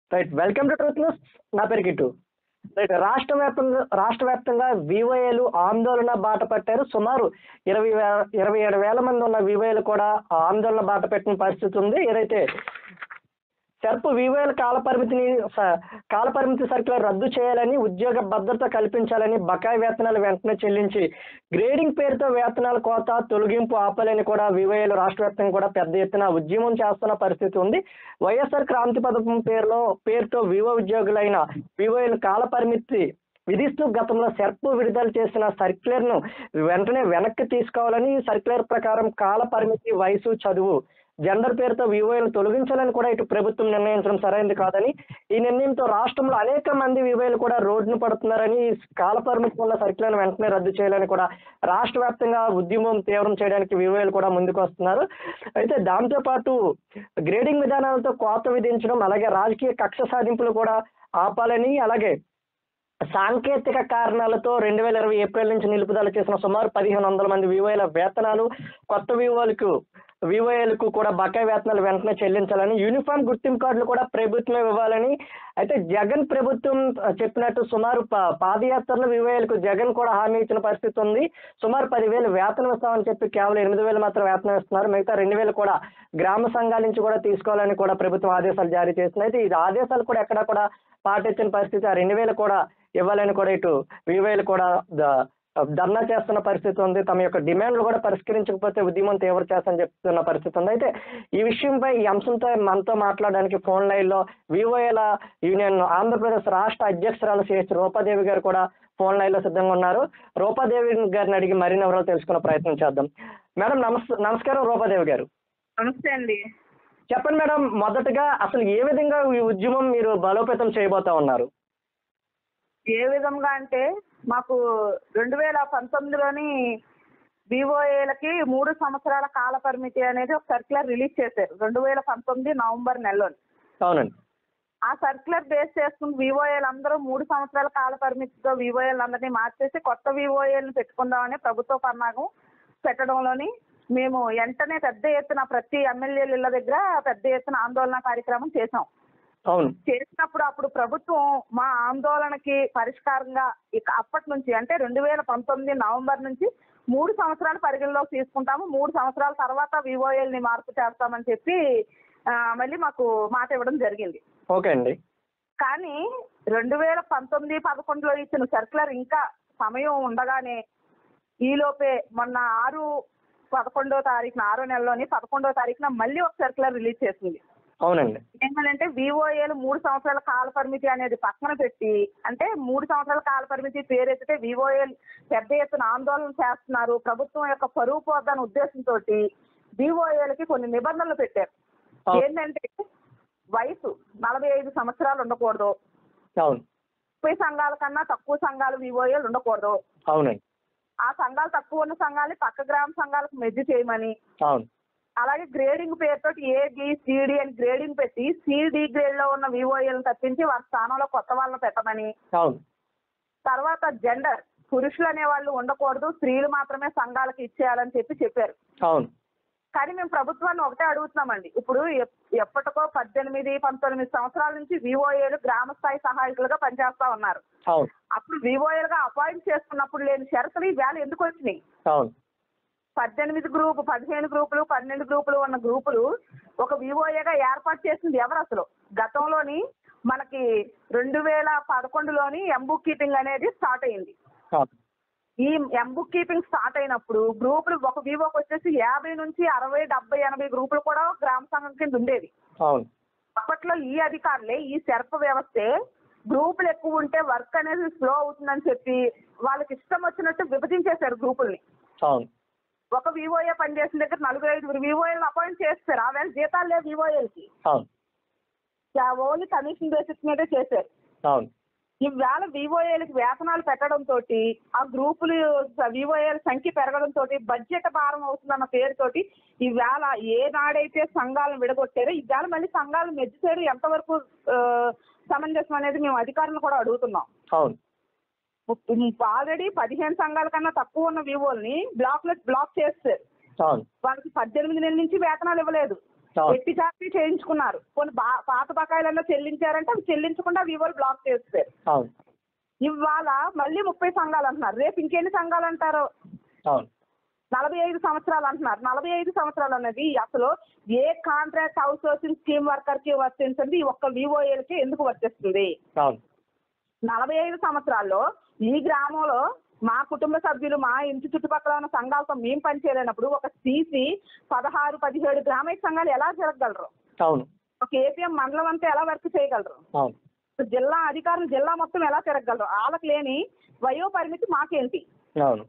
Right welcome to truth news నా పేరు kit right రాష్ట్ర వ్యాప్తంగా రాష్ట్ర వ్యాప్తంగా వివోఏలు ఆందోళన బాట పట్టారు సుమారు ఇరవై వే- ఇరవై ఏడు వేల మంది ఉన్న వివోఏలు కూడా ఆందోళన బాట పెట్టిన పరిస్థితి ఉంది ఏదైతే సెర్ప్ వివోఏల కాలపరిమితిని స- కాలపరిమితి సర్కులర్ రద్దు చేయాలని ఉద్యోగ భద్రత కల్పించాలని బకాయి వేతనాలు వెంటనే చెల్లించి గ్రేడింగ్ పేరుతో వేతనాల కోత తొలగింపు ఆపాలని కూడా వివోఏలు రాష్ట్ర వ్యాప్తంగా కూడా పెద్ద ఎత్తున ఉద్యమం చేస్తున్న పరిస్థితి ఉంది వైఎస్ఆర్ క్రాంతి పథకం పేరులో పేరుతో వివో ఉద్యోగులైన వివోఏలు కాలపరిమితి విధిస్తూ గతంలో సెర్ప్ విడుదల చేసిన సర్క్యులర్ ను వెంటనే వెనక్కి తీసుకోవాలని ఈ సర్క్యులర్ ప్రకారం కాల పరిమితి వయసు చదువు జెండర్ పేరుతో వివోఏలు తొలగించాలని కూడా ఇటు ప్రభుత్వం నిర్ణయించడం సరైనది కాదని ఈ నిర్ణయంతో రాష్ట్రంలో అనేక మంది వివోఏలు కూడా రోడ్డును పడుతున్నారని ఈ కాల పరిమితి వల్ల సర్క్యులర్ వెంటనే రద్దు చేయాలని కూడా రాష్ట్ర వ్యాప్తంగా ఉద్యమం తీవ్రం చేయడానికి వివోఏలు కూడా ముందుకు వస్తున్నారు అయితే దాంతో పాటు గ్రేడింగ్ విధానాలతో కోత విధించడం అలాగే రాజకీయ కక్ష సాధింపులు కూడా ఆపాలని అలాగే సాంకేతిక కారణాలతో రెండు వేల ఇరవై ఏప్రిల్ నుంచి నిలుపుదల చేసిన సుమారు పదిహేను వందల మంది వివోఏల వేతనాలు కొత్త వివోలకు వివోఏలకు కూడా బకాయి వేతనాలు వెంటనే చెల్లించాలని యూనిఫామ్ గుర్తింపు కార్డులు కూడా ప్రభుత్వం ఇవ్వాలని అయితే జగన్ ప్రభుత్వం చెప్పినట్టు సుమారు ప- పాదయాత్రలో వివోఏలకు జగన్ కూడా హామీ ఇచ్చిన పరిస్థితి ఉంది సుమారు పదివేలు వేతనం ఇస్తామని చెప్పి కేవలం ఎనిమిది వేలు మాత్రం వేతనం ఇస్తున్నారు మిగతా రెండు వేలు కూడా గ్రామ సంఘాల నుంచి కూడా తీసుకోవాలని కూడా ప్రభుత్వం ఆదేశాలు జారీ చేస్తుంది అయితే ఈ ఆదేశాలు కూడా ఎక్కడా కూడా పాటించిన పరిస్థితి ఆ రెండు వేలు కూడా ఇవ్వాలని కూడా ఇటు వివేలు కూడా ద- ధర్నా చేస్తున్న పరిస్థితి ఉంది తమ యొక్క డిమాండ్లు కూడా పరిష్కరించకపోతే ఉద్యమం తీవ్ర చేస్తని చెప్తున్న పరిస్థితి ఉంది అయితే ఈ విషయంపై ఈ అంశంతో మనతో మాట్లాడడానికి ఫోన్ లైన్ లో వివోఏల యూనియన్ ఆంధ్రప్రదేశ్ రాష్ట్ర అధ్యక్షురాలు సిహెచ్ రూపాదేవి గారు కూడా ఫోన్ లైన్ లో సిద్ధంగా ఉన్నారు రూపాదేవి గారిని అడిగి మరిన్ని వివరాలు తెలుసుకునే ప్రయత్నం చేద్దాం మేడం నమస్ నమస్కారం రూపాదేవి గారు నమస్తే అండి చెప్పండి మేడం మొదటగా అసలు ఏ విధంగా ఈ ఉద్యమం మీరు బలోపేతం చేయబోతా ఉన్నారు ఏ విధంగా అంటే మాకు రెండు వేల పంతొమ్మిదిలోని బీఓఏలకి మూడు సంవత్సరాల కాల పరిమితి అనేది ఒక సర్క్యులర్ రిలీజ్ చేశారు రెండు వేల పంతొమ్మిది నవంబర్ నెలలోని అవునండి ఆ సర్క్యులర్ బేస్ చేసుకుని వివోఏలు అందరూ మూడు సంవత్సరాల కాల పరిమితితో వివోఏలు అందరినీ మార్చేసి కొత్త వివోఏలను పెట్టుకుందామని ప్రభుత్వ పన్నాగం పెట్టడంలోని మేము వెంటనే పెద్ద ఎత్తున ప్రతి ఎమ్మెల్యేల ఇళ్ళ దగ్గర పెద్ద ఎత్తున ఆందోళన కార్యక్రమం చేశాం అవును చేసినప్పుడు అప్పుడు ప్రభుత్వం మా ఆందోళనకి పరిష్కారంగా ఇక అప్పటి నుంచి అంటే రెండు వేల పంతొమ్మిది నవంబర్ నుంచి మూడు సంవత్సరాలు పరిగణలోకి తీసుకుంటాము మూడు సంవత్సరాల తర్వాత వివోఎల్ ని మార్పు చేస్తామని చెప్పి ఆ, మళ్ళీ మాకు మాట ఇవ్వడం జరిగింది ఓకే అండి కానీ రెండు వేల పంతొమ్మిది పదకొండులో ఇచ్చిన సర్క్యులర్ ఇంకా సమయం ఉండగానే ఈలోపే మొన్న ఆరు పదకొండో తారీఖున ఆరో నెలలోని పదకొండో తారీఖున మళ్ళీ ఒక సర్క్యులర్ రిలీజ్ చేసింది అవునండి ఏంటంటే వివోఏలు మూడు సంవత్సరాల కాల పరిమితి అనేది పక్కన పెట్టి అంటే మూడు సంవత్సరాల కాల పరిమితి పేరెత్తితే వివోఏలు పెద్ద ఎత్తున ఆందోళన చేస్తున్నారు ప్రభుత్వం యొక్క పరువు పోద్దన్న ఉద్దేశంతో వివోఏలకి కొన్ని నిబంధనలు పెట్టారు అవును. ఏంటంటే వయసు నలభై ఐదు సంవత్సరాలు ఉండకూడదు అవును ముప్పై సంఘాల కన్నా తక్కువ సంఘాలు వివోఏలు ఉండకూడదు అవునండి ఆ సంఘాలు తక్కువ ఉన్న సంఘాలని పక్క గ్రామ సంఘాలకు మెజ్జి చేయమని అవును అలాగే గ్రేడింగ్ పేరుతో ఏ బి సిడి అని గ్రేడింగ్ పెట్టి సిడి గ్రేడ్ లో ఉన్న వివోఏలను తప్పించి వారి స్థానంలో కొత్త వాళ్ళని పెట్టమని అవును తర్వాత జెండర్ పురుషులు అనే వాళ్ళు ఉండకూడదు స్త్రీలు మాత్రమే సంఘాలకు ఇచ్చేయాలని చెప్పి చెప్పారు అవును కానీ మేము ప్రభుత్వాన్ని ఒకటే అడుగుతున్నామండి ఇప్పుడు ఎప్- ఎప్పటికో పద్దెనిమిది పంతొమ్మిది సంవత్సరాల నుంచి వివోఏలు గ్రామ స్థాయి సహాయకులుగా పనిచేస్తా ఉన్నారు అవును అప్పుడు వివోఏలుగా అపాయింట్ చేసుకున్నప్పుడు లేని షరతులు ఈ వేళ ఎందుకు వచ్చినాయి అవును పద్దెనిమిది గ్రూపు పదిహేను గ్రూపులు పన్నెండు గ్రూపులు ఉన్న గ్రూపులు ఒక వివోఏగా ఏర్పాటు చేసింది ఎవరు అసలు గతంలోని మనకి రెండు వేల పదకొండులోని ఎం బుక్ కీపింగ్ అనేది స్టార్ట్ అయింది అవును ఈ ఎం బుక్ కీపింగ్ స్టార్ట్ అయినప్పుడు గ్రూపులు ఒక వివోకి వచ్చేసి యాభై నుంచి అరవై డెబ్బై ఎనభై గ్రూపులు కూడా గ్రామ సంఘం కింద ఉండేవి అవును అప్పట్లో ఈ అధికారులే ఈ సెర్ప వ్యవస్థే గ్రూపులు ఎక్కువ ఉంటే వర్క్ అనేది స్లో అవుతుందని చెప్పి వాళ్ళకి ఇష్టం వచ్చినట్టు విభజించేశారు గ్రూపుల్ని అవును ఒక వివోఏ పనిచేసిన దగ్గర నలుగురు ఐదుగురు వివోఏలు అపాయింట్ చేస్తారు ఆ వేళ జీతాలు లేవు వివోఏలకి అవును ఓన్లీ కమిషన్ బేసిస్ మీదే చేశారు అవును ఈవేళ వివోఏలకి వేతనాలు పెట్టడం తోటి ఆ గ్రూపులు వివోఏల సంఖ్య పెరగడం తోటి బడ్జెట్ భారం అవుతుందన్న పేరుతోటి ఈవేళ ఏ నాడైతే సంఘాలను విడగొట్టారో ఈవేళ మళ్ళీ సంఘాలు మెచ్చుతారు ఎంతవరకు ఆ, సమంజసం అనేది మేము అధికారులను కూడా అడుగుతున్నాం అవును ఆల్రెడీ పదిహేను సంఘాల కన్నా తక్కువ ఉన్న వివోల్ని బ్లాక్ బ్లాక్ చేస్తారు అవును వాళ్ళకి పద్దెనిమిది నెలల నుంచి వేతనాలు ఇవ్వలేదు అవును. ఎట్టి చార్జీ చేయించుకున్నారు కొన్ని బా- పాత బకాయిలన్నా చెల్లించారంటే అవి చెల్లించకుండా వివోలు బ్లాక్ చేస్తారు అవును ఇవాళ మళ్ళీ ముప్పై సంఘాలు అంటున్నారు రేపు ఇంకెన్ని సంఘాలు అంటారో అవును నలభై ఐదు సంవత్సరాలు అంటున్నారు నలభై ఐదు సంవత్సరాలు అనేది అసలు ఏ contract outsourcing scheme worker కి వర్తించండి ఈ ఒక్క వివోఏలకి ఎందుకు వర్తిస్తుంది అవును నలభై ఐదు సంవత్సరాల్లో ఈ గ్రామంలో మా కుటుంబ సభ్యులు మా ఇంటి చుట్టుపక్కల ఉన్న సంఘాలతో మేము పనిచేయలేనప్పుడు ఒక సీసీ పదహారు పదిహేడు గ్రామీణ సంఘాలు ఎలా జరగగలరు అవును ఒక ఏపీఎం మండలం అంతా ఎలా వర్క్ చేయగలరు అవును జిల్లా అధికారులు జిల్లా మొత్తం ఎలా తిరగలరు వాళ్ళకి లేని వయో పరిమితి మాకేంటి అవును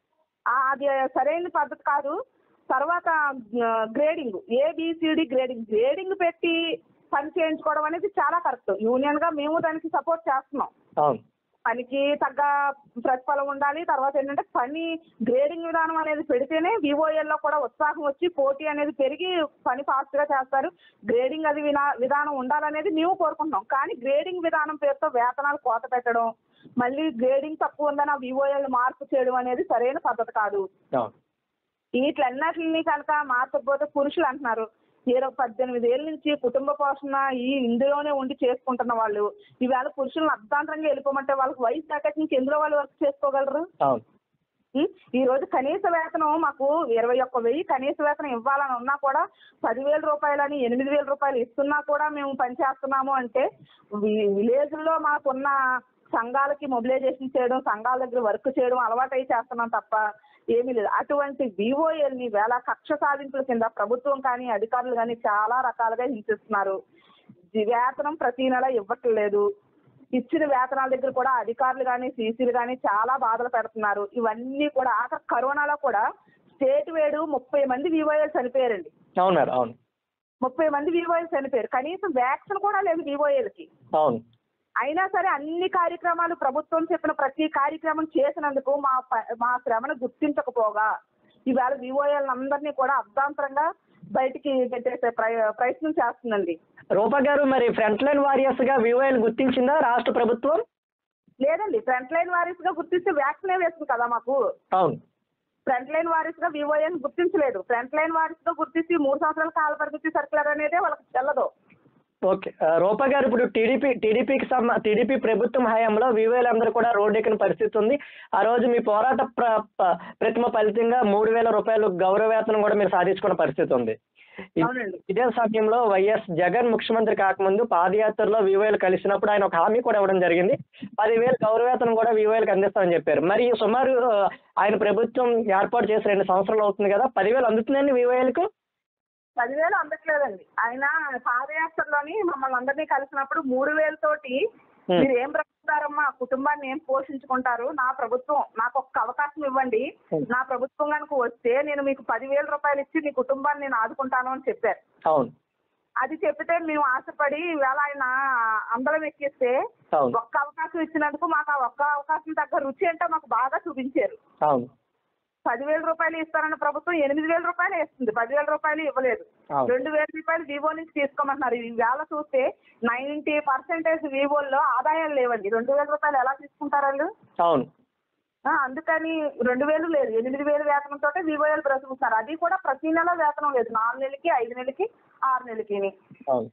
ఆ, అది సరైన పద్ధతి కాదు తర్వాత గ్రేడింగ్ ఏబిసిడి గ్రేడింగ్ గ్రేడింగ్ పెట్టి పని చేయించుకోవడం అనేది చాలా కరెక్ట్ యూనియన్ గా మేము దానికి సపోర్ట్ చేస్తున్నాం అవును పనికి తగ్గ ప్రతిఫలం ఉండాలి తర్వాత ఏంటంటే పని గ్రేడింగ్ విధానం అనేది పెడితేనే VOL లో కూడా ఉత్సాహం వచ్చి పోటీ అనేది పెరిగి పని ఫాస్ట్ గా చేస్తారు గ్రేడింగ్ అది వినా విధానం ఉండాలనేది మేము కోరుకుంటున్నాం కానీ గ్రేడింగ్ విధానం పేరుతో వేతనాలు కోత పెట్టడం మళ్ళీ గ్రేడింగ్ తక్కువ ఉందని ఆ విఓఎల్ మార్పు చేయడం అనేది సరైన పద్ధతి కాదు అవును వీటిలన్నిటిని కనుక మార్చకపోతే పురుషులు అంటున్నారు ఇరవై పద్దెనిమిది ఏళ్ళ నుంచి కుటుంబ పోషణ ఈ ఇందులోనే ఉండి చేసుకుంటున్న వాళ్ళు ఈవేళ పురుషులను అర్ధాంతరంగా వెళ్ళిపోమంటే వాళ్ళకి వయసు దాటాక నుంచి ఎందులో వాళ్ళు వర్క్ చేసుకోగలరు అవును ఉం? ఈ రోజు కనీస వేతనం మాకు ఇరవై ఒక్క వెయ్యి కనీస వేతనం ఇవ్వాలని ఉన్నా కూడా పదివేల రూపాయలని ఎనిమిది వేల రూపాయలు ఇస్తున్నా కూడా మేము పనిచేస్తున్నాము అంటే వి- విలేజ్లో మాకున్న సంఘాలకి మొబిలైజేషన్ చేయడం సంఘాల దగ్గర వర్క్ చేయడం అలవాటు అయి చేస్తున్నాం తప్ప ఏమీ లేదు అటువంటి వివోఎల్ని వేళ కక్ష సాధింపుల కింద ప్రభుత్వం కానీ అధికారులు కానీ చాలా రకాలుగా హింసిస్తున్నారు జి- వేతనం ప్రతి నెల ఇవ్వట్లేదు ఇచ్చిన వేతనాల దగ్గర కూడా అధికారులు కానీ సీసీలు కానీ చాలా బాధలు పెడుతున్నారు ఇవన్నీ కూడా ఆఖరి కరోనాలో కూడా స్టేట్ వేడు ముప్పై మంది వివోఎల్ చనిపోయారండి అవును మేడం అవును ముప్పై మంది వివోఎల్ చనిపోయారు కనీసం వ్యాక్సిన్ కూడా లేదు వివోఎల్కి అవును అయినా సరే అన్ని కార్యక్రమాలు ప్రభుత్వం చెప్పిన ప్రతి కార్యక్రమం చేసినందుకు మా ప- మా శ్రమను గుర్తించకపోగా ఈవేళ వివోఎల్ అందరినీ కూడా అర్ధాంతరంగా బయటికి పెట్టేసే ప్రయ- ప్రయత్నం చేస్తుందండి రూప గారు మరి ఫ్రంట్ లైన్ వారియర్స్ గా వివోఎల్ గుర్తించిందా రాష్ట్ర ప్రభుత్వం లేదండి ఫ్రంట్ లైన్ వారీస్ గా గుర్తిస్తే వ్యాక్సినే వేస్తుంది కదా మాకు అవును ఫ్రంట్ లైన్ వారీస్ గా వివోఎన్ గుర్తించలేదు ఫ్రంట్ లైన్ వారీస్ గా గుర్తించి మూడు సంవత్సరాల కాల పరిమితి సర్కులర్ అనేదే వాళ్ళకి చెల్లదు ఓకే ఆ, రూప గారు ఇప్పుడు టీడీపీ టీడీపీకి సంబ టీడీపీ ప్రభుత్వం హయాంలో వివేలు అందరూ కూడా రోడ్డు ఎక్కిన పరిస్థితి ఉంది ఆ రోజు మీ పోరాట ప్ర ప- ప్రతిమ ఫలితంగా మూడు వేల రూపాయలు గౌరవ వేతనం కూడా మీరు సాధించుకున్న పరిస్థితి ఉంది ఇ- అవునండి. ఇదే సమయంలో వైఎస్ జగన్ ముఖ్యమంత్రి కాకముందు పాదయాత్రలో వివేలు కలిసినప్పుడు ఆయన ఒక హామీ కూడా ఇవ్వడం జరిగింది పదివేలు గౌరవేతనం కూడా వివేలకు అందిస్తామని చెప్పారు మరి సుమారు ఆ, ఆయన ప్రభుత్వం ఏర్పాటు చేసి రెండు సంవత్సరాలు అవుతుంది కదా పదివేలు అందుతుందండి వివేలకు పదివేలు అందట్లేదండి ఆయన పాదయాత్రలోని మమ్మల్ని అందరినీ కలిసినప్పుడు మూడు వేలతోటి Hmm. మీరు ఏం బ్రతుకుతారమ్మా కుటుంబాన్ని ఏం పోషించుకుంటారు నా ప్రభుత్వం నాకు ఒక్క అవకాశం ఇవ్వండి Hmm. నా ప్రభుత్వం కనుక వస్తే నేను మీకు పదివేల రూపాయలు ఇచ్చి మీ కుటుంబాన్ని నేను ఆదుకుంటాను అని చెప్పారు అవును అది చెప్పితే మేము ఆశపడి ఈవేళ ఆయన అందరం ఎక్కిస్తే అవును ఒక్క అవకాశం ఇచ్చినందుకు మాకు ఆ ఒక్క అవకాశం తగ్గ రుచి అంటే మాకు బాగా చూపించారు అవును పదివేల రూపాయలు ఇస్తారన్న ప్రభుత్వం ఎనిమిది వేల రూపాయలు ఇస్తుంది పదివేల రూపాయలు ఇవ్వలేదు అవును. రెండు వేల రూపాయలు వివో నుంచి తీసుకోమంటున్నారు ఈ వేళ చూస్తే నైన్టీ పర్సెంటేజ్ వివోల్లో ఆదాయాలు లేవండి రెండు వేల రూపాయలు ఎలా తీసుకుంటారు వాళ్ళు అవును ఆ, అందుకని రెండు వేలు లేదు ఎనిమిది వేలు వేతనంతో వివోఎల్ బ్రతుకుతున్నారు అది కూడా ప్రతి నెల వేతనం లేదు నాలుగు నెలలకి ఐదు నెలలకి ఆరు నెలలకి అవును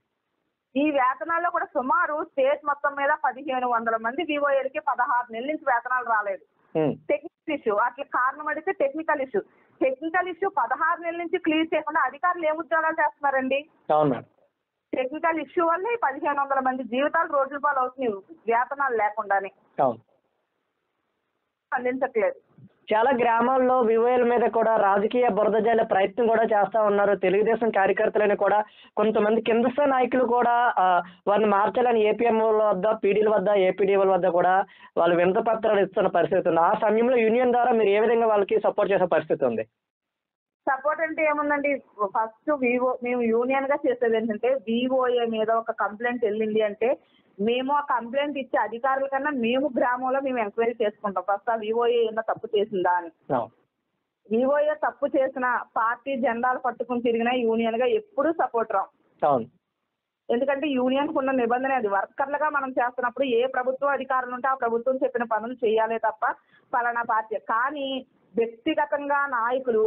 ఈ వేతనాల్లో కూడా సుమారు స్టేట్ మొత్తం మీద పదిహేను వందల మంది వివోఎల్కి పదహారు నెలల నుంచి వేతనాలు రాలేదు ఉమ్. టెక్నికల్ ఇష్యూ అట్లా కారణం అడిగితే టెక్నికల్ ఇష్యూ టెక్నికల్ ఇష్యూ పదహారు నెలల నుంచి క్లియర్ చేయకుండా అధికారులు ఏం ఉద్యోగాలు చేస్తున్నారండి అవును మేడం టెక్నికల్ ఇష్యూ వల్ల ఈ పదిహేను వందల మంది జీవితాలు రోడ్ల పాలు అవుతున్నాయి వేతనాలు లేకుండానే అవును అందించట్లేదు చాలా గ్రామాల్లో వివోల మీద కూడా రాజకీయ బురద జల్లే ప్రయత్నం కూడా చేస్తా ఉన్నారు తెలుగుదేశం కార్యకర్తలని కూడా కొంతమంది కింద స్థాయి నాయకులు కూడా ఆ, వారిని మార్చాలని ఏపీఎం వద్ద పీడీల వద్ద ఏపీడీల వద్ద కూడా వాళ్ళు వినత పత్రాలు ఇస్తున్న పరిస్థితి ఉంది ఆ సమయంలో యూనియన్ ద్వారా మీరు ఏ విధంగా వాళ్ళకి సపోర్ట్ చేసే పరిస్థితి ఉంది సపోర్ట్ అంటే ఏముందండి ఫస్ట్ వివో మేము యూనియన్ గా చేసేది ఏంటంటే వివోఏ మీద ఒక కంప్లైంట్ వెళ్ళింది అంటే మేము ఆ కంప్లైంట్ ఇచ్చే అధికారుల కన్నా మేము గ్రామంలో మేము ఎంక్వైరీ చేసుకుంటాం ఫస్ట్ ఆ వివోఏ ఏమన్నా తప్పు చేసిందా అని అవును వివోఏ తప్పు చేసిన పార్టీ జెండాలు పట్టుకుని తిరిగిన యూనియన్ గా ఎప్పుడూ సపోర్ట్ రాం అవును ఎందుకంటే యూనియన్ ఉన్న నిబంధన అది వర్కర్లుగా మనం చేస్తున్నప్పుడు ఏ ప్రభుత్వ అధికారులు ఉంటే ఆ ప్రభుత్వం చెప్పిన పనులు చేయాలే తప్ప పలానా పార్టీ కానీ వ్యక్తిగతంగా నాయకులు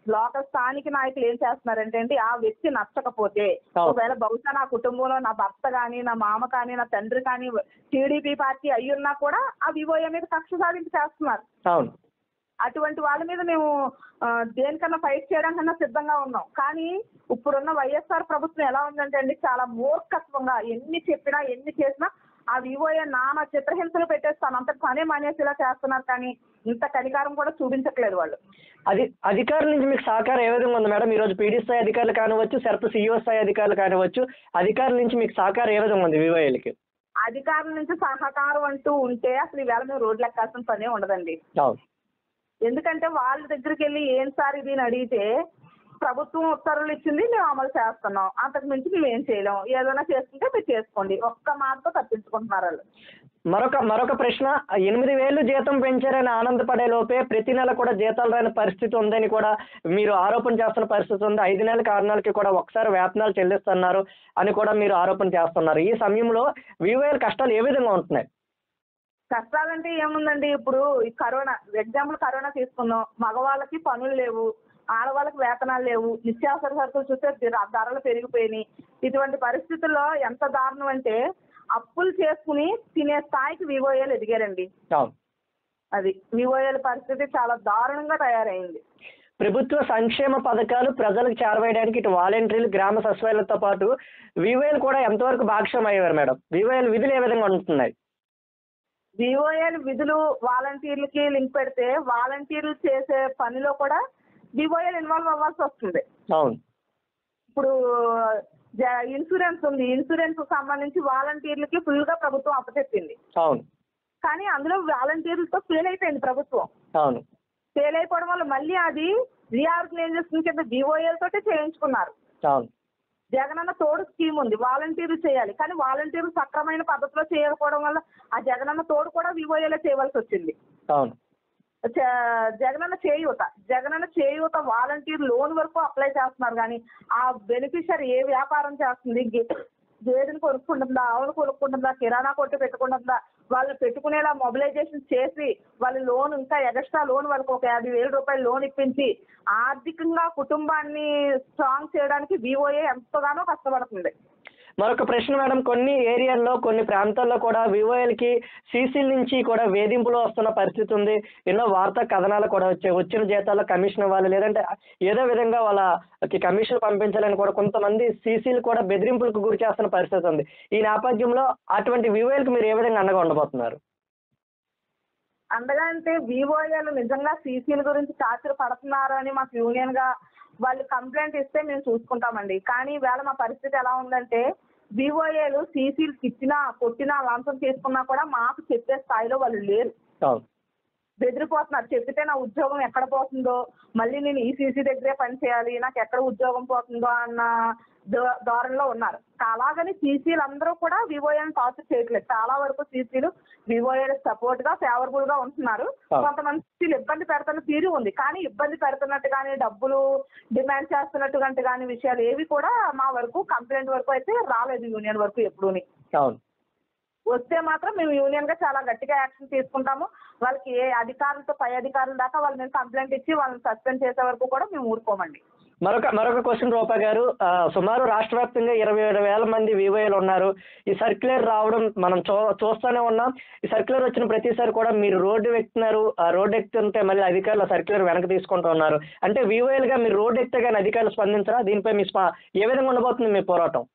లోకల్ స్థానిక నాయకులు ఏం చేస్తున్నారంటే అండి ఆ వ్యక్తి నచ్చకపోతే అవును. ఒకవేళ బహుశా నా కుటుంబంలో నా భర్త కానీ నా మామ కానీ నా తండ్రి కానీ టీడీపీ పార్టీ అయ్యున్నా కూడా ఆ వివోఏ మీద కక్ష సాధించి చేస్తున్నారు అవును అటువంటి వాళ్ళ మీద మేము ఆ, దేనికన్నా ఫైట్ చేయడానికన్నా సిద్ధంగా ఉన్నాం కానీ ఇప్పుడున్న వైఎస్ఆర్ ప్రభుత్వం ఎలా ఉందంటే అండి చాలా మూర్ఖత్వంగా ఎన్ని చెప్పినా ఎన్ని చేసినా ఆ వివోఏ నానా చిత్రహింసలు పెట్టేస్తాను అంత పనే మానేసేలా చేస్తున్నారు కానీ ఇంత కనికారం కూడా చూపించట్లేదు వాళ్ళు అది అధికారుల నుంచి మీకు సహకారం ఏ విధంగా ఉంది మేడం ఈరోజు పీడీ స్థాయి అధికారులు కానివచ్చు సెర్ప్ సిఇఓ స్థాయి అధికారులు కానివచ్చు అధికారుల నుంచి మీకు సహకారం ఏ విధంగా ఉంది వివోఏలకి అధికారుల నుంచి సహకారం అంటూ ఉంటే అసలు ఈవేళ మేము రోడ్లు ఎక్కాల్సిన పనే ఉండదండి అవును ఎందుకంటే వాళ్ళ దగ్గరికి వెళ్ళి ఏం సార్ ఇది అని అడిగితే ప్రభుత్వం ఉత్తర్వులు ఇచ్చింది మేము అమలు చేస్తున్నాం అంతకు మించి మేము ఏం చేయలేం ఏదైనా చేసుకుంటే మీరు చేసుకోండి ఒక్క మాటతో తప్పించుకుంటున్నారు వాళ్ళు మరొక మరొక ప్రశ్న ఎనిమిది వేలు జీతం పెంచారని ఆనందపడే లోపే ప్రతి నెల కూడా జీతాలు రాని పరిస్థితి ఉందని కూడా మీరు ఆరోపణ చేస్తున్న పరిస్థితి ఉంది ఐదు నెలలకి ఆరు నెలలకి కూడా ఒకసారి వేతనాలు చెల్లిస్తున్నారు అని కూడా మీరు ఆరోపణ చేస్తున్నారు ఈ సమయంలో వివోఏల కష్టాలు ఏ విధంగా ఉంటున్నాయి కష్టాలంటే ఏముందండి ఇప్పుడు ఈ కరోనా ఎగ్జాంపుల్ కరోనా తీసుకుందాం మగవాళ్ళకి పనులు లేవు ఆడవాళ్ళకి వేతనాలు లేవు నిత్యావసర సరుకులు చూస్తే ధర- ధరలు పెరిగిపోయినాయి ఇటువంటి పరిస్థితుల్లో ఎంత దారుణం అంటే అప్పులు చేసుకుని తినే స్థాయికి వివోఏలు ఎదిగారండి అవును అది వివోఏల పరిస్థితి చాలా దారుణంగా తయారైంది ప్రభుత్వ సంక్షేమ పథకాలు ప్రజలకు చేరవేయడానికి ఇటు వాలంటీర్లు గ్రామ సచివాలయాలతో పాటు వివోఏలు కూడా ఎంతవరకు భాగస్వామ్యం అయ్యారు మేడం వివోఏల విధులు ఏ విధంగా ఉంటున్నాయి వివోఏల విధులు వాలంటీర్లకి లింక్ పెడితే వాలంటీర్లు చేసే పనిలో కూడా వివోఏలు ఇన్వాల్వ్ అవ్వాల్సి వస్తుంది అవును ఇప్పుడు జ- ఇన్సూరెన్స్ ఉంది ఇన్సూరెన్స్ కు సంబంధించి వాలంటీర్లకి ఫుల్ గా ప్రభుత్వం అప్పచెప్పింది అవును కానీ అందులో వాలంటీర్లతో ఫెయిల్ అయిపోయింది ప్రభుత్వం అవును ఫెయిల్ అయిపోవడం వల్ల మళ్ళీ అది రీఆర్గనైజేషన్ కింద వివోఏల తోటే చేయించుకున్నారు అవును జగనన్న తోడు స్కీమ్ ఉంది వాలంటీర్లు చేయాలి కానీ వాలంటీర్లు సక్రమైన పద్ధతిలో చేయకపోవడం వల్ల ఆ జగనన్న తోడు కూడా వివోఏలో చేయవలసి వచ్చింది అవును చ- జగనన్న చేయూత జగనన్న చేయూత వాలంటీర్ లోన్ వరకు అప్లై చేస్తున్నారు కానీ ఆ బెనిఫిషియరీ ఏ వ్యాపారం చేస్తుంది గే- గేదెను కొనుక్కుంటుందా ఆవును కొనుక్కుంటుందా కిరాణా కొట్టు పెట్టుకుంటుందా వాళ్ళు పెట్టుకునేలా మొబిలైజేషన్ చేసి వాళ్ళ లోన్ ఇంకా ఎక్స్ట్రా లోన్ వాళ్ళకి ఒక యాభై వేల రూపాయలు లోన్ ఇప్పించి ఆర్థికంగా కుటుంబాన్ని స్ట్రాంగ్ చేయడానికి వివోఏ ఎంతగానో కష్టపడుతుంది మరొక ప్రశ్న మేడం కొన్ని ఏరియాల్లో కొన్ని ప్రాంతాల్లో కూడా వివోఎల్కి సీసీల నుంచి కూడా వేధింపులు వస్తున్న పరిస్థితి ఉంది ఎన్నో వార్తా కథనాలు కూడా వచ్చాయి వచ్చిన జీతాల్లో కమిషన్ ఇవ్వాలి లేదంటే ఏదో విధంగా వాళ్ళకి కమిషన్ పంపించాలని కూడా కొంతమంది సీసీలు కూడా బెదిరింపులకు గురి చేస్తున్న పరిస్థితి ఉంది ఈ నేపథ్యంలో అటువంటి వివోఎల్కి మీరు ఏ విధంగా అండగా ఉండబోతున్నారు అండగా అంటే వివోఏలు నిజంగా సీసీల గురించి టార్చర్ పడుతున్నారు అని మాకు యూనియన్ గా వాళ్ళు కంప్లైంట్ ఇస్తే మేము చూసుకుంటామండి కానీ ఈవేళ మా పరిస్థితి ఎలా ఉందంటే వివోఏలు సీసీలు ఇచ్చినా కొట్టినా లంచం తీసుకున్నా కూడా మాకు చెప్పే స్థాయిలో వాళ్ళు లేరు అవును బెదిరిపోతున్నారు చెప్పితే నా ఉద్యోగం ఎక్కడ పోతుందో మళ్ళీ నేను ఈ సీసీ దగ్గరే పని చేయాలి నాకు ఎక్కడ ఉద్యోగం పోతుందో అన్న ధో- ధోరణిలో ఉన్నారు అలాగని సీసీలు అందరూ కూడా వివోఏని టార్చర్ చేయట్లేదు చాలా వరకు సీసీలు వివోఏలకు సపోర్ట్ గా ఫేవరబుల్ గా ఉంటున్నారు ఆ. కొంతమంది సీసీలు ఇబ్బంది పెడుతున్న తీరు ఉంది కానీ ఇబ్బంది పెడుతున్నట్టు కానీ డబ్బులు డిమాండ్ చేస్తున్నట్టు గంట కానీ విషయాలు ఏవి కూడా మా వరకు కంప్లైంట్ వరకు అయితే రాలేదు యూనియన్ వరకు ఎప్పుడూని అవును వస్తే మాత్రం మేము యూనియన్ గా చాలా గట్టిగా యాక్షన్ తీసుకుంటాము వాళ్ళకి ఏ అధికారులతో పై అధికారుల దాకా వాళ్ళ మీద కంప్లైంట్ ఇచ్చి వాళ్ళని సస్పెండ్ చేసే వరకు కూడా మేము ఊరుకోమండి మరొక మరొక క్వశ్చన్ రూపా గారు ఆ, సుమారు రాష్ట్ర వ్యాప్తంగా ఇరవై ఏడు వేల మంది వివోఏలు ఉన్నారు ఈ సర్క్యులర్ రావడం మనం చూ చూస్తూనే ఉన్నాం ఈ సర్క్యులర్ వచ్చిన ప్రతిసారి కూడా మీరు రోడ్డు ఎక్కుతున్నారు ఆ రోడ్డు ఎక్కుతుంటే మళ్ళీ అధికారులు సర్క్యులర్ వెనక్కి తీసుకుంటూ ఉన్నారు అంటే వివోఏలుగా మీరు రోడ్డు ఎక్కితే కానీ అధికారులు స్పందించరా దీనిపై మీ స్పా ఏ విధంగా ఉండబోతుంది మీ పోరాటం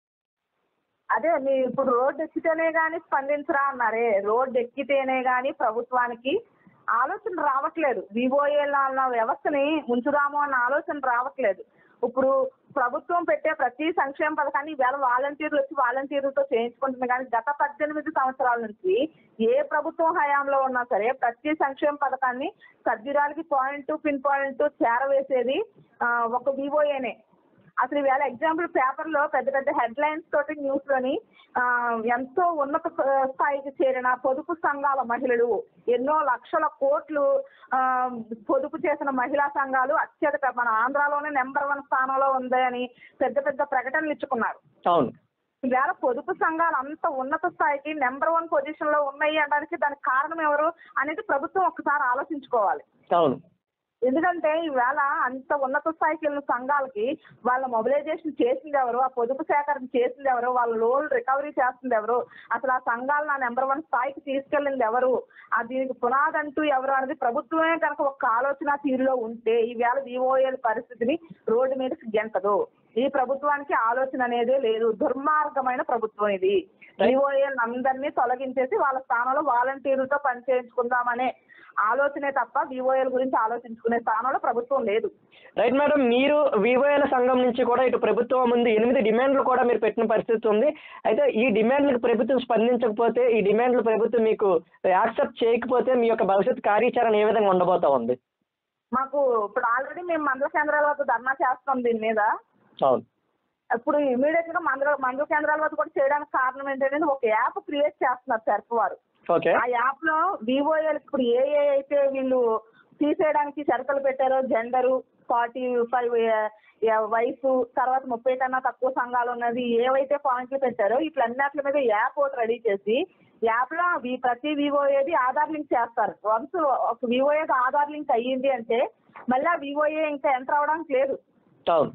అదే మీ ఇప్పుడు రోడ్డు ఎక్కితేనే కానీ స్పందించరా అన్నారే రోడ్డు ఎక్కితేనే కానీ ప్రభుత్వానికి ఆలోచన రావట్లేదు వివోఏల అన్న వ్యవస్థని ఉంచుదాము అన్న ఆలోచన రావట్లేదు ఇప్పుడు ప్రభుత్వం పెట్టే ప్రతి సంక్షేమ పథకాన్ని ఈవేళ వాలంటీర్లు వచ్చి వాలంటీర్లతో చేయించుకుంటుంది కానీ గత పద్దెనిమిది సంవత్సరాల నుంచి ఏ ప్రభుత్వం హయాంలో ఉన్నా సరే ప్రతి సంక్షేమ పథకాన్ని సభ్యురాలకి పాయింట్ పిన్ పాయింట్ చేరవేసేది ఆ, ఒక వివోఏనే అసలు ఈవేళ ఎగ్జాంపుల్ పేపర్ లో పెద్ద పెద్ద హెడ్ లైన్స్ తోటి న్యూస్ లోని ఆ, ఎంతో ఉన్నత స్థాయికి చేరిన పొదుపు సంఘాల మహిళలు ఎన్నో లక్షల కోట్లు ఆ, పొదుపు చేసిన మహిళా సంఘాలు అత్యధిక మన ఆంధ్రాలోనే నెంబర్ వన్ స్థానంలో ఉంది అని పెద్ద పెద్ద ప్రకటనలు ఇచ్చుకున్నారు అవును ఈవేళ పొదుపు సంఘాలు అంత ఉన్నత స్థాయికి నెంబర్ వన్ పొజిషన్ లో ఉన్నాయి అనడానికి దానికి కారణం ఎవరు అనేది ప్రభుత్వం ఒకసారి ఆలోచించుకోవాలి అవును ఎందుకంటే ఈవేళ అంత ఉన్నత స్థాయికి వెళ్ళిన సంఘాలకి వాళ్ళ మొబిలైజేషన్ చేసింది ఎవరు ఆ పొదుపు సేకరణ చేసింది ఎవరు వాళ్ళ లోన్ రికవరీ చేస్తుంది ఎవరు అసలు ఆ సంఘాలు నా నెంబర్ వన్ స్థాయికి తీసుకెళ్ళింది ఎవరు ఆ దీనికి పునాది అంటూ ఎవరు అనేది ప్రభుత్వమే కనుక ఒక ఆలోచన తీరులో ఉంటే ఈవేళ వివోఏల పరిస్థితిని రోడ్డు మీదకి గెంటదు ఈ ప్రభుత్వానికి ఆలోచన అనేదే లేదు దుర్మార్గమైన ప్రభుత్వం ఇది వివోఏలను అందరినీ తొలగించేసి వాళ్ళ స్థానంలో వాలంటీర్లతో పనిచేయించుకుందామనే ఆలోచనే తప్ప వివోఏల గురించి ఆలోచించుకునే స్థానంలో ప్రభుత్వం లేదు రైట్ మేడం మీరు వివోఏల సంఘం నుంచి కూడా ఇటు ప్రభుత్వం ముందు ఎనిమిది డిమాండ్లు కూడా మీరు పెట్టిన పరిస్థితి ఉంది అయితే ఈ డిమాండ్లకు ప్రభుత్వం స్పందించకపోతే ఈ డిమాండ్లు ప్రభుత్వం మీకు యాక్సెప్ట్ చేయకపోతే మీ యొక్క భవిష్యత్ కార్యాచరణ ఏ విధంగా ఉండబోతా ఉంది మాకు ఇప్పుడు ఆల్రెడీ మేము మండల కేంద్రాల వద్ద ధర్నా చేస్తాం దీని మీద అవును ఇప్పుడు ఇమీడియట్ గా మండల మండల కేంద్రాల వద్ద కూడా చేయడానికి కారణం ఏంటంటే ఒక యాప్ క్రియేట్ చేస్తున్నారు సెర్ఫ్ వారు ఓకే ఆ యాప్ లో వివోఎల్ ఇప్పుడు ఏ ఏ అయితే వీళ్ళు తీసేయడానికి షరతులు పెట్టారో జెండరు ఫార్టీ ఫైవ్ వయసు తర్వాత ముప్పై కన్నా తక్కువ సంఘాలు ఉన్నది ఏవైతే పాయింట్లు పెట్టారో ఇట్లన్నిటి మీద యాప్ ఒకటి రెడీ చేసి యాప్ లో వి- ప్రతి వివోఏది ఆధార్ లింక్ చేస్తారు వన్స్ ఒక వివోఏకి ఆధార్ లింక్ అయ్యింది అంటే మళ్ళీ ఆ వివోఏ ఇంకా ఎంటర్ అవడానికి లేదు అవును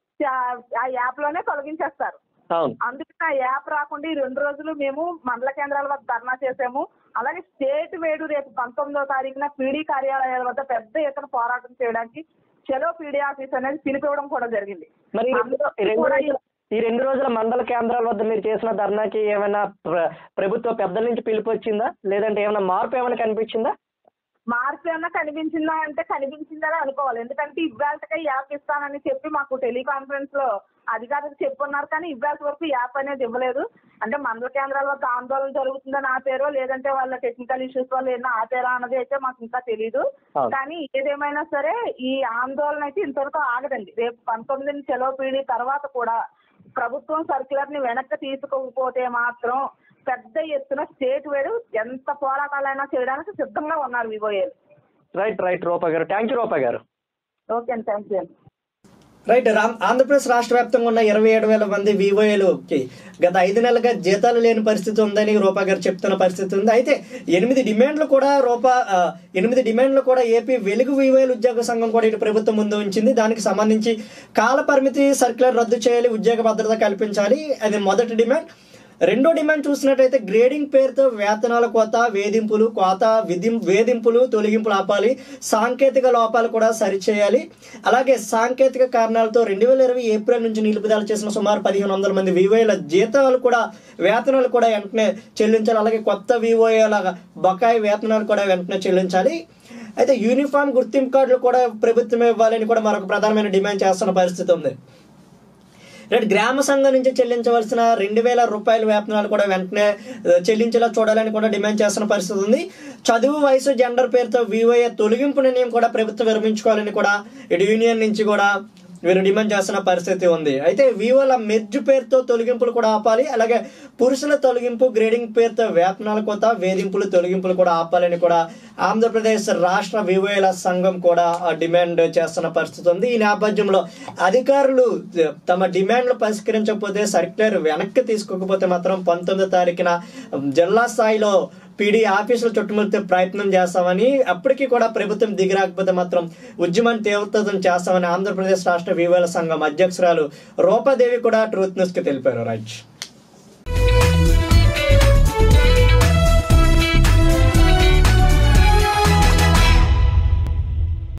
ఆ- ఆ యాప్ లోనే తొలగించేస్తారు అవును అందుకని ఆ యాప్ రాకుండా ఈ రెండు రోజులు మేము మండల కేంద్రాల వద్ద ధర్నా చేసాము అలాగే స్టేట్ వేడు రేపు పంతొమ్మిదో తారీఖున పీడీ కార్యాలయాల వద్ద పెద్ద ఎత్తున పోరాటం చేయడానికి చలో పీడీ ఆఫీస్ అనేది పిలిపివ్వడం కూడా జరిగింది మరి ఈ రెండు- ఈ రెండు కూడా రోజుల ఈ రెండు రోజుల మండల కేంద్రాల వద్ద మీరు చేసిన ధర్నాకి ఏమైనా ప్ర- ప్రభుత్వ పెద్దల నుంచి పిలుపు వచ్చిందా లేదంటే ఏమైనా మార్పు ఏమైనా కనిపించిందా మార్పు ఏమన్నా కనిపించిందా అంటే కనిపించిందని అనుకోవాలి ఎందుకంటే ఇవాళకే యాప్ ఇస్తానని చెప్పి మాకు టెలికాన్ఫరెన్స్ లో అధికారులు చెప్పున్నారు కానీ ఇవాళ వరకు యాప్ అనేది ఇవ్వలేదు అంటే మండల కేంద్రాల వద్ద ఆందోళన జరుగుతుందని ఆపారో లేదంటే వాళ్ళ టెక్నికల్ ఇష్యూస్ వల్ల ఏదైనా ఆపారా అన్నది అయితే మాకు ఇంకా తెలియదు అవును. కానీ ఏదేమైనా సరే ఈ ఆందోళన అయితే ఇంతవరకు ఆగదండి రేపు పంతొమ్మిది సెలవు పీడి తర్వాత కూడా ప్రభుత్వం సర్క్యులర్ ని వెనక్కి తీసుకోకపోతే మాత్రం పెద్ద ఎత్తున స్టేట్ వేడు ఎంత పోరాటాలైనా చేయడానికి సిద్ధంగా ఉన్నారు వివోఏలు రైట్ రైట్ రూపా గారు థ్యాంక్ యూ రూపా గారు ఓకే అండి thank you right Ram Andhra Pradesh రాష్ట్ర వ్యాప్తంగా ఉన్న ఇరవై ఏడు వేల మంది వివోఏలుకి గత ఐదు నెలలుగా జీతాలు లేని పరిస్థితి ఉందని రూపా గారు చెప్తున్న పరిస్థితి ఉంది అయితే ఎనిమిది డిమాండ్లు కూడా రూపా ఆ, ఎనిమిది డిమాండ్లు కూడా ఏపీ వెలుగు వివోఏలు ఉద్యోగ సంఘం కూడా ఇటు ప్రభుత్వం ముందు ఉంచింది దానికి సంబంధించి కాల పరిమితి సర్క్యులర్ రద్దు చేయాలి ఉద్యోగ భద్రత కల్పించాలి అది మొదటి డిమాండ్ రెండో డిమాండ్ చూసినట్టయితే గ్రేడింగ్ పేరుతో వేతనాల కోత వేధింపులు కోత విధి వేధింపులు తొలగింపులు ఆపాలి సాంకేతిక లోపాలు కూడా సరిచేయాలి అలాగే సాంకేతిక కారణాలతో రెండు వేల ఇరవై ఏప్రిల్ నుంచి నిలుపుదల చేసిన సుమారు పదిహేను వందల మంది వివోఏల జీతాలు కూడా వేతనాలు కూడా వెంటనే చెల్లించాలి అలాగే కొత్త వివోఏల బకాయి వేతనాలు కూడా వెంటనే చెల్లించాలి అయితే యూనిఫామ్ గుర్తింపు కార్డులు కూడా ప్రభుత్వం ఇవ్వాలని కూడా మరొక ప్రధానమైన డిమాండ్ చేస్తున్న పరిస్థితి ఉంది రేపు గ్రామ సంఘం నుంచి చెల్లించవలసిన రెండు వేల రూపాయల వేతనాలు కూడా వెంటనే ఆ, చెల్లించేలా చూడాలని కూడా డిమాండ్ చేస్తున్న పరిస్థితి ఉంది చదువు వయసు జెండర్ పేరుతో వివోఏ తొలగింపు నిర్ణయం కూడా ప్రభుత్వం విరమించుకోవాలని కూడా ఇటు యూనియన్ నుంచి కూడా వీరు డిమాండ్ చేస్తున్న పరిస్థితి ఉంది అయితే వివోల మెర్జ్ పేరుతో తొలగింపులు కూడా ఆపాలి అలాగే పురుషుల తొలగింపు గ్రేడింగ్ పేరుతో వేతనాల కోత వేధింపులు తొలగింపులు కూడా ఆపాలని కూడా ఆంధ్రప్రదేశ్ రాష్ట్ర వివోల సంఘం కూడా ఆ డిమాండ్ చేస్తున్న పరిస్థితి ఉంది ఈ నేపథ్యంలో అధికారులు తమ డిమాండ్లు పరిష్కరించకపోతే సర్క్యులర్ వెనక్కి తీసుకోకపోతే మాత్రం పంతొమ్మిదో తారీఖున జిల్లా స్థాయిలో పీడీ ఆఫీసులు చుట్టుముట్టే ప్రయత్నం చేస్తామని అప్పటికి కూడా ప్రభుత్వం దిగిరాకపోతే మాత్రం ఉద్యమాన్ని తీవ్రతరం చేస్తామని ఆంధ్రప్రదేశ్ రాష్ట్ర వివోల సంఘం అధ్యక్షురాలు రూపాదేవి కూడా ట్రూత్ న్యూస్ కి తెలిపారు రాజ్